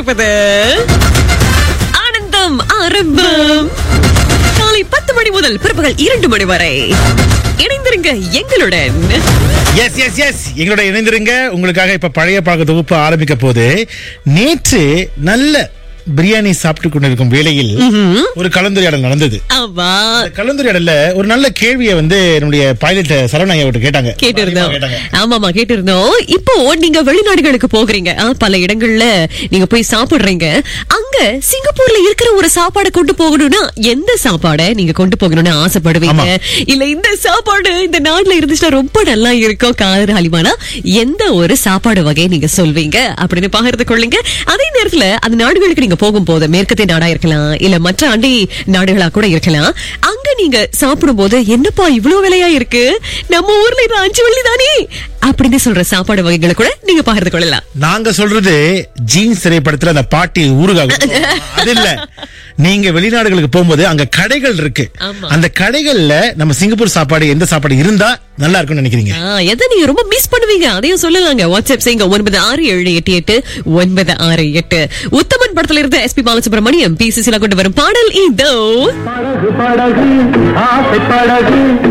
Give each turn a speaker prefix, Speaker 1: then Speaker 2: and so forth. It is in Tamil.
Speaker 1: கொண்டிருப்பது ஆனந்தம் ஆரம்பம் காலை பத்து மணி முதல் பிற்பகல் இரண்டு மணி வரை இணைந்திருங்க எங்களுடன்
Speaker 2: எஸ் எஸ் எஸ் எங்களோட இணைந்திருங்க உங்களுக்காக இப்ப பழைய பழக்க தொகுப்பு ஆரம்பிக்க போது நேற்று நல்ல பிரியாணி சாப்பிட்டு கொண்டிருக்கும் வேளையில் ஒரு கலந்துரையாடல் நடந்தது
Speaker 1: ஆமா
Speaker 2: அந்த கலந்துரையாடல்ல ஒரு நல்ல கேள்வியை வந்து என்னுடைய பைலட் சரவண ஐயாவிட்ட கேட்டாங்க
Speaker 1: கேட்டிருந்தோம்
Speaker 2: கேட்டாங்க
Speaker 1: ஆமாமா கேட்டிருந்தோம் இப்போ நீங்க வெளிநாடுகளுக்கு போகிறீங்க ஆ, பல இடங்கள்ல நீங்க போய் சாப்பிடுறீங்க அங்க சிங்கப்பூர்ல இருக்கிற ஒரு சாப்பாடை கொண்டு போகணும்னா எந்த சாப்பாடை நீங்க கொண்டு போகணும்னு ஆசைப்படுவீங்க
Speaker 2: ஆமா.
Speaker 1: இல்ல இந்த சாப்பாடு இந்த நாட்டுல இருந்துச்சுன்னா ரொம்ப நல்லா இருக்கும் காதர் ஹலிமானா எந்த ஒரு சாப்பாடு வகையை நீங்க சொல்வீங்க அப்படின்னு பகிர்ந்து கொள்ளுங்க அதே நேரத்துல அந்த நாடுகளுக்கு நீங்க போகும்போது மேற்கத்திய நாடா இருக்கலாம் இல்ல மற்ற அண்டை நாடுகளா கூட இருக்கலாம் அங்க நீங்க சாப்பிடும்போது என்னப்பா இவ்வளவு விலையா இருக்கு நம்ம ஊர்ல இது அஞ்சு வெள்ளி தானே அப்படின்னு சொல்ற சாப்பாடு வகைகளை கூட நீங்க பகிர்ந்து கொள்ளலாம்
Speaker 2: நாங்க சொல்றது ஜீன்ஸ் திரைப்படத்துல அந்த பாட்டி ஊறுகாய் அது இல்ல நீங்க வெளிநாடுகளுக்கு போகும்போது அங்க கடைகள் இருக்கு
Speaker 1: ஆமா.
Speaker 2: அந்த கடைகள்ல நம்ம சிங்கப்பூர் சாப்பாடு எந்த சாப்பாடு இருந்தா நல்லா இருக்கும்னு நினைக்கிறீங்க
Speaker 1: ஆ, எதை நீங்க ரொம்ப மிஸ் பண்ணுவீங்க அதையும் சொல்லலாங்க வாட்ஸ்அப் செய்யுங்க ஒன்பது ஆறு ஏழு எட்டு எட்டு ஒன்பது ஆறு எட்டு உத்தமன் படத்துல இருந்த எஸ்பி பாலசுப்ரமணியம் பி சிசிலா கொண்டு வரும் பாடல் இதோ
Speaker 3: படகு படகு ஆசை படகு